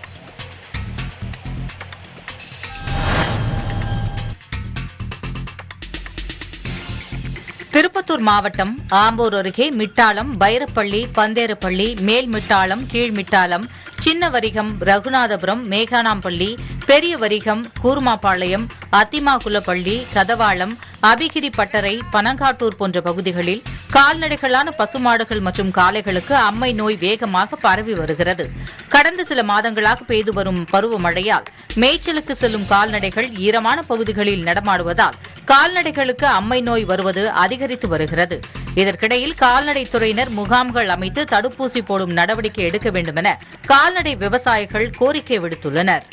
திருப்பத்தூர் மாவட்டம் ஆம்பூர் அருகே மிட்டாளம் பைரப்பள்ளி பந்தேரப்பள்ளி மேல்மிட்டாளம் கீழ்மிட்டாளம் சின்ன வரிகம் ரகுநாதபுரம் மேகானாம்பள்ளி பெரிய வரிகம் கூர்மாபாளையம் அத்திமாகுலப்பள்ளி கதவாளம் அபிகிரி பட்டறை பனங்காட்டூர் போன்ற பகுதிகளில் கால்நடைகளான பசுமாடுகள் மற்றும் காளைகளுக்கு அம்மை நோய் வேகமாக பரவி வருகிறது கடந்த சில மாதங்களாக பெய்து வரும் பருவமழையால் மேய்ச்சலுக்கு செல்லும் கால்நடைகள் ஈரமான பகுதிகளில் நடமாடுவதால் கால்நடைகளுக்கு அம்மை நோய் வருவது அதிகரித்து வருகிறது இதற்கிடையில் கால்நடைத்துறையினர் முகாம்கள் அமைத்து தடுப்பூசி போடும் நடவடிக்கை எடுக்க வேண்டும் என கால்நடை விவசாயிகள் கோரிக்கை விடுத்துள்ளனர்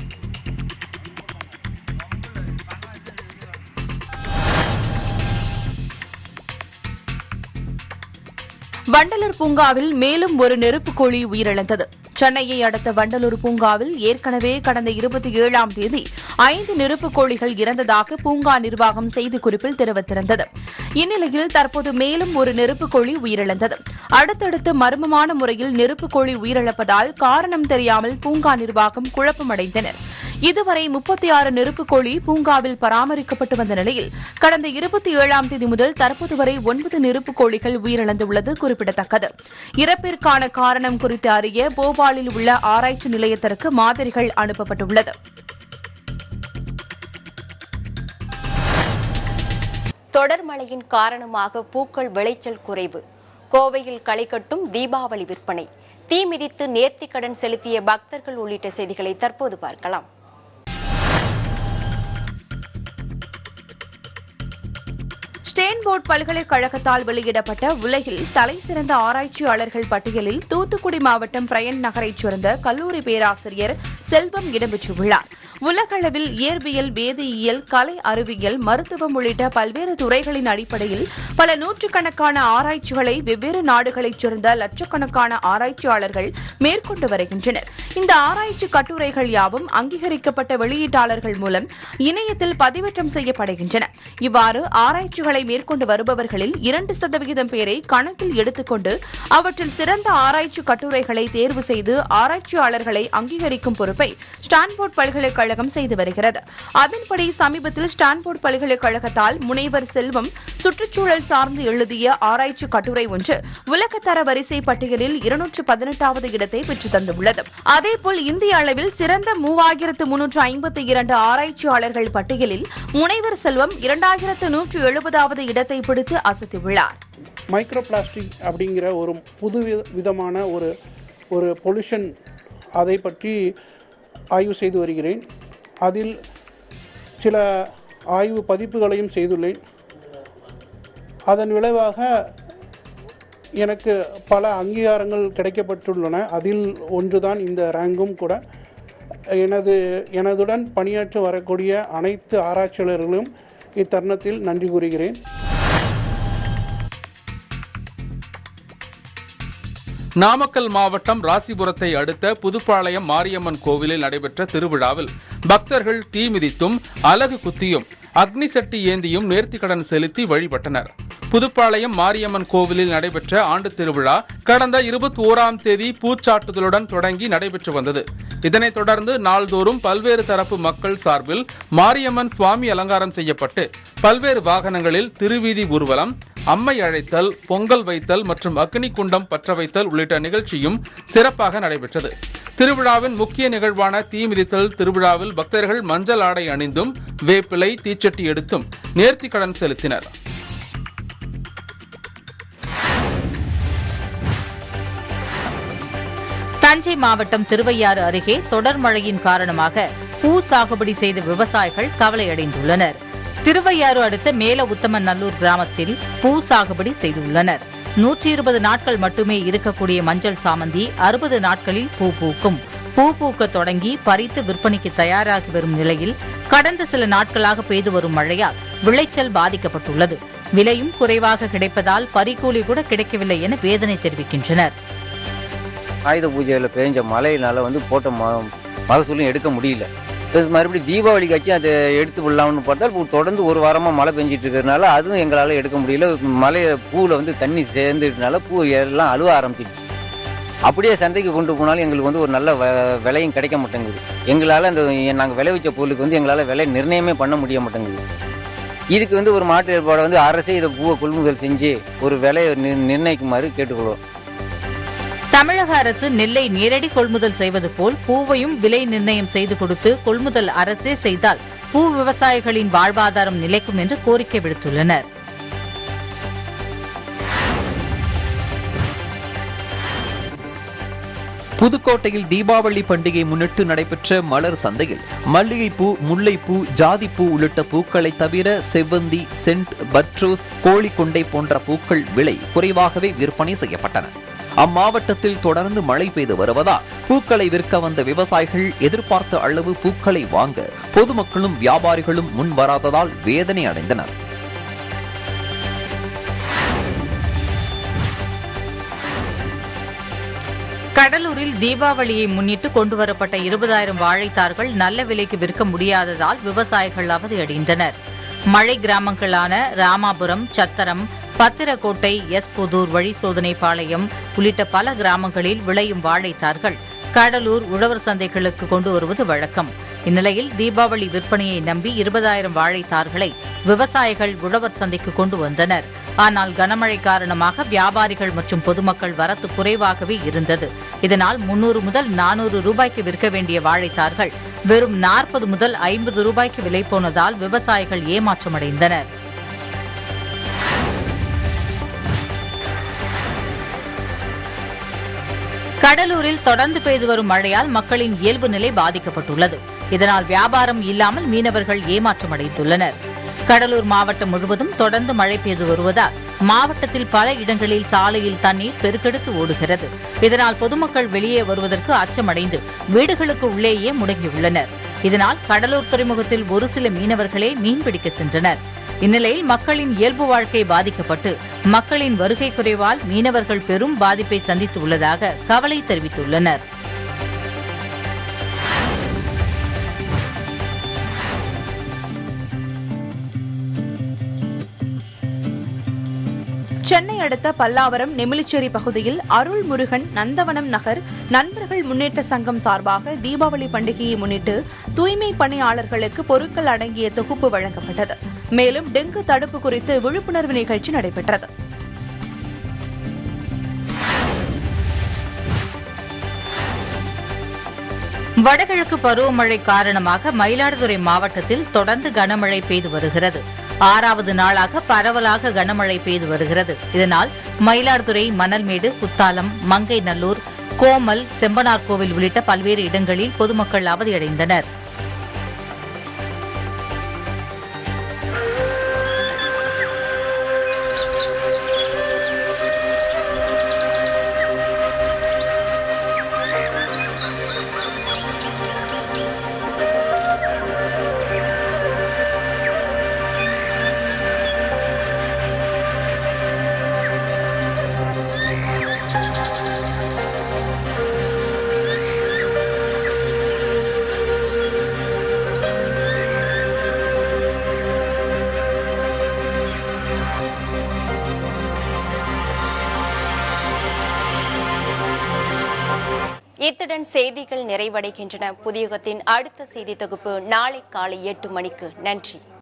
வண்டலூர் பூங்காவில் மேலும் ஒரு நெருப்புக் கோழி உயிரிழந்தது சென்னையை அடுத்த வண்டலூர் பூங்காவில் ஏற்கனவே கடந்த இருபத்தி ஏழாம் தேதி ஐந்து நெருப்புக் கோழிகள் இறந்ததாக பூங்கா நிர்வாகம் செய்திக்குறிப்பில் தெரிவித்திருந்தது இந்நிலையில் தற்போது மேலும் ஒரு நெருப்புக் கோழி உயிரிழந்தது அடுத்தடுத்து மர்மமான முறையில் நெருப்புக் கோழி உயிரிழப்பதால் காரணம் தெரியாமல் பூங்கா நிர்வாகம் குழப்பமடைந்தனர் இதுவரை முப்பத்தி ஆறு நெருப்புக் கோழி பூங்காவில் பராமரிக்கப்பட்டு வந்த நிலையில் கடந்த இருபத்தி ஏழாம் தேதி முதல் தற்போது வரை ஒன்பது நெருப்புக் கோழிகள் உயிரிழந்துள்ளது குறிப்பிடத்தக்கது இறப்பிற்கான காரணம் குறித்து அறிய போபாலில் உள்ள ஆராய்ச்சி நிலையத்திற்கு மாதிரிகள் அனுப்பப்பட்டுள்ளது தொடர் மழையின் காரணமாக பூக்கள் விளைச்சல் குறைவு கோவையில் களை கட்டும் தீபாவளி விற்பனை தீ மிதித்து நேர்த்திக்கடன் செலுத்திய பக்தர்கள் உள்ளிட்ட செய்திகளை தற்போது பார்க்கலாம் ஸ்டேன்போர்ட் பல்கலைக்கழகத்தால் வெளியிடப்பட்ட உலகில் தலைசிறந்த ஆராய்ச்சியாளர்கள் பட்டியலில் தூத்துக்குடி மாவட்டம் பிரயன் நகரைச் சேர்ந்த கல்லூரி பேராசிரியர் செல்வம் இடம்பெற்றுள்ளார் உலகளவில் இயற்பியல் வேதியியல் கலை அறிவியல் மருத்துவம் உள்ளிட்ட பல்வேறு துறைகளின் அடிப்படையில் பல நூற்றுக்கணக்கான ஆராய்ச்சிகளை வெவ்வேறு நாடுகளைச் சேர்ந்த லட்சக்கணக்கான ஆராய்ச்சியாளர்கள் மேற்கொண்டு வருகின்றனர் இந்த ஆராய்ச்சி கட்டுரைகள் யாவும் அங்கீகரிக்கப்பட்ட வெளியீட்டாளர்கள் மூலம் இணையத்தில் பதிவேற்றம் செய்யப்படுகின்றன இவ்வாறு ஆராய்ச்சிகளை மேற்கொண்டு வருபவர்களில் இரண்டு சதவிகிதம் பேரை கணக்கில் எடுத்துக்கொண்டு அவற்றில் சிறந்த ஆராய்ச்சி கட்டுரைகளை தேர்வு செய்து ஆராய்ச்சியாளர்களை அங்கீகரிக்கும் பொறுப்பை ஸ்டான்போர்ட் பல்கலைக்கழகம் செய்து வருகிறது அதன்படி சமீபத்தில் ஸ்டான்போர்ட் பல்கலைக்கழகத்தால் முனைவர் செல்வம் சுற்றுச்சூழல் சார்ந்து எழுதிய ஆராய்ச்சி கட்டுரை ஒன்று உலகத்தர வரிசை பட்டியலில் இருநூற்று பதினெட்டாவது இடத்தை பெற்றுத் தந்துள்ளது அதேபோல் இந்திய அளவில் சிறந்த மூவாயிரத்து முன்னூற்று ஐம்பத்தி இரண்டு ஆராய்ச்சியாளர்கள் பட்டியலில் முனைவர் செல்வம் இரண்டாயிரத்து நூற்று எழுபதாவது இடத்தை பிடித்து அசத்தியுள்ளார் மைக்ரோ பிளாஸ்டிக் அப்படிங்கிற ஒரு புது வித- விதமான ஒரு ஒரு பொல்யூஷன் அதை பற்றி ஆய்வு செய்து வருகிறேன் அதில் சில ஆய்வு பதிப்புகளையும் செய்துள்ளேன் அதன் விளைவாக எனக்கு பல அங்கீகாரங்கள் கிடைக்கப்பட்டுள்ளன அதில் ஒன்றுதான் இந்த ரேங்கும் கூட எனது எனதுடன் பணியாற்ற வரக்கூடிய அனைத்து ஆராய்ச்சியாளர்களும் இத்தருணத்தில் நன்றி கூறுகிறேன் நாமக்கல் மாவட்டம் ராசிபுரத்தை அடுத்த புதுப்பாளையம் மாரியம்மன் கோவிலில் நடைபெற்ற திருவிழாவில் பக்தர்கள் தீ மிதித்தும் அலகு குத்தியும் அக்னி சட்டி ஏந்தியும் நேர்த்திக்கடன் செலுத்தி வழிபட்டனர் புதுப்பாளையம் மாரியம்மன் கோவிலில் நடைபெற்ற ஆண்டு திருவிழா கடந்த இருபத்தி ஓராம் தேதி பூச்சாட்டுதலுடன் தொடங்கி நடைபெற்று வந்தது இதனைத் தொடர்ந்து நாள்தோறும் பல்வேறு தரப்பு மக்கள் சார்பில் மாரியம்மன் சுவாமி அலங்காரம் செய்யப்பட்டு பல்வேறு வாகனங்களில் திருவீதி ஊர்வலம் அம்மை அழைத்தல் பொங்கல் வைத்தல் மற்றும் அக்னி குண்டம் பற்ற வைத்தல் உள்ளிட்ட நிகழ்ச்சியும் சிறப்பாக நடைபெற்றது திருவிழாவின் முக்கிய நிகழ்வான தீ மிதித்தல் திருவிழாவில் பக்தர்கள் மஞ்சள் ஆடை அணிந்தும் வேப்பிலை தீச்சட்டி எடுத்தும் நேர்த்திக் கடன் செலுத்தினர் தஞ்சை மாவட்டம் திருவையாறு அருகே தொடர் மழையின் காரணமாக பூ சாகுபடி செய்த விவசாயிகள் கவலையடைந்துள்ளனர் திருவையாறு அடுத்த மேல உத்தமநல்லூர் கிராமத்தில் பூ சாகுபடி செய்துள்ளனர் நூற்றி இருபது நாட்கள் மட்டுமே இருக்கக்கூடிய மஞ்சள் சாமந்தி அறுபது நாட்களில் பூ பூக்கும் பூ பூக்க தொடங்கி பறித்து விற்பனைக்கு தயாராகி வரும் நிலையில் கடந்த சில நாட்களாக பெய்து வரும் மழையால் விளைச்சல் பாதிக்கப்பட்டுள்ளது விலையும் குறைவாக கிடைப்பதால் பறிக்கூலி கூட கிடைக்கவில்லை என வேதனை தெரிவிக்கின்றனர் ஆயுத பூஜையில் பெஞ்ச மழையினால வந்து போட்ட ம மகசூலும் எடுக்க முடியல இது மறுபடியும் தீபாவளிக்காச்சு அதை எடுத்து விடலாம்னு பார்த்தால் இப்போ தொடர்ந்து ஒரு வாரமாக மழை பெஞ்சிட்டு இருக்கிறதுனால அதுவும் எங்களால் எடுக்க முடியல மழை பூவில் வந்து தண்ணி சேர்ந்துட்டனால பூ எல்லாம் அழுவ ஆரம்பிச்சிடுச்சு அப்படியே சந்தைக்கு கொண்டு போனாலும் எங்களுக்கு வந்து ஒரு நல்ல வ- விலையும் கிடைக்க மாட்டேங்குது எங்களால் அந்த நாங்கள் விளைவிச்ச பொருளுக்கு வந்து எங்களால் விலை நிர்ணயமே பண்ண முடிய மாட்டேங்குது இதுக்கு வந்து ஒரு மாற்று ஏற்பாடு வந்து அரசே இதை பூவை கொள்முதல் செஞ்சு ஒரு விலையை நிர்- நிர்ணயிக்குமாறு கேட்டுக்கொள்வோம் தமிழக அரசு நெல்லை நேரடி கொள்முதல் செய்வது போல் பூவையும் விலை நிர்ணயம் செய்து கொடுத்து கொள்முதல் அரசே செய்தால் பூ விவசாயிகளின் வாழ்வாதாரம் நிலைக்கும் என்று கோரிக்கை விடுத்துள்ளனர் புதுக்கோட்டையில் தீபாவளி பண்டிகை முன்னிட்டு நடைபெற்ற மலர் சந்தையில் மல்லிகைப்பூ முல்லைப்பூ ஜாதிப்பூ உள்ளிட்ட பூக்களை தவிர செவ்வந்தி சென்ட் பட்ரோஸ் கோழிக்கொண்டை போன்ற பூக்கள் விலை குறைவாகவே விற்பனை செய்யப்பட்டன அம்மாவட்டத்தில் தொடர்ந்து மழை பெய்து வருவதால் பூக்களை விற்க வந்த விவசாயிகள் எதிர்பார்த்த அளவு பூக்களை வாங்க பொதுமக்களும் வியாபாரிகளும் முன் வராததால் வேதனை அடைந்தனர் கடலூரில் தீபாவளியை முன்னிட்டு கொண்டுவரப்பட்ட இருபதாயிரம் வாழைத்தார்கள் நல்ல விலைக்கு விற்க முடியாததால் விவசாயிகள் அவதியடைந்தனர் மழை கிராமங்களான ராமாபுரம் சத்திரம் பத்திரக்கோட்டை எஸ் புதூர் வழிசோதனைப்பாளையம் உள்ளிட்ட பல கிராமங்களில் விளையும் வாழைத்தார்கள் கடலூர் உழவர் சந்தைகளுக்கு கொண்டு வருவது வழக்கம் இந்நிலையில் தீபாவளி விற்பனையை நம்பி இருபதாயிரம் வாழைத்தார்களை விவசாயிகள் உழவர் சந்தைக்கு கொண்டு வந்தனர் ஆனால் கனமழை காரணமாக வியாபாரிகள் மற்றும் பொதுமக்கள் வரத்து குறைவாகவே இருந்தது இதனால் முன்னூறு முதல் நானூறு ரூபாய்க்கு விற்க வேண்டிய வாழைத்தார்கள் வெறும் நாற்பது முதல் ஐம்பது ரூபாய்க்கு விலை போனதால் விவசாயிகள் ஏமாற்றமடைந்தனர் கடலூரில் தொடர்ந்து பெய்து வரும் மழையால் மக்களின் இயல்பு நிலை பாதிக்கப்பட்டுள்ளது இதனால் வியாபாரம் இல்லாமல் மீனவர்கள் ஏமாற்றமடைந்துள்ளனர் கடலூர் மாவட்டம் முழுவதும் தொடர்ந்து மழை பெய்து வருவதால் மாவட்டத்தில் பல இடங்களில் சாலையில் தண்ணீர் பெருக்கெடுத்து ஓடுகிறது இதனால் பொதுமக்கள் வெளியே வருவதற்கு அச்சமடைந்து வீடுகளுக்கு உள்ளேயே முடங்கியுள்ளனர் இதனால் கடலூர் துறைமுகத்தில் ஒரு சில மீனவர்களே மீன்பிடிக்க சென்றனர் இந்நிலையில் மக்களின் இயல்பு வாழ்க்கை பாதிக்கப்பட்டு மக்களின் வருகை குறைவால் மீனவர்கள் பெரும் பாதிப்பை சந்தித்து உள்ளதாக கவலை தெரிவித்துள்ளனர் சென்னை அடுத்த பல்லாவரம் நெமிலிச்சேரி பகுதியில் அருள் முருகன் நந்தவனம் நகர் நண்பர்கள் முன்னேற்ற சங்கம் சார்பாக தீபாவளி பண்டிகையை முன்னிட்டு தூய்மை பணியாளர்களுக்கு பொருட்கள் அடங்கிய தொகுப்பு வழங்கப்பட்டது மேலும் டெங்கு தடுப்பு குறித்து விழிப்புணர்வு நிகழ்ச்சி நடைபெற்றது வடகிழக்கு பருவமழை காரணமாக மயிலாடுதுறை மாவட்டத்தில் தொடர்ந்து கனமழை பெய்து வருகிறது ஆறாவது நாளாக பரவலாக கனமழை பெய்து வருகிறது இதனால் மயிலாடுதுறை மணல்மேடு குத்தாலம் மங்கை நல்லூர் கோமல் செம்பனார் கோவில் உள்ளிட்ட பல்வேறு இடங்களில் பொதுமக்கள் அவதியடைந்தனர் இத்துடன் செய்திகள் நிறைவடைகின்றன புதியுகத்தின் அடுத்த செய்தி தொகுப்பு நாளை காலை எட்டு மணிக்கு நன்றி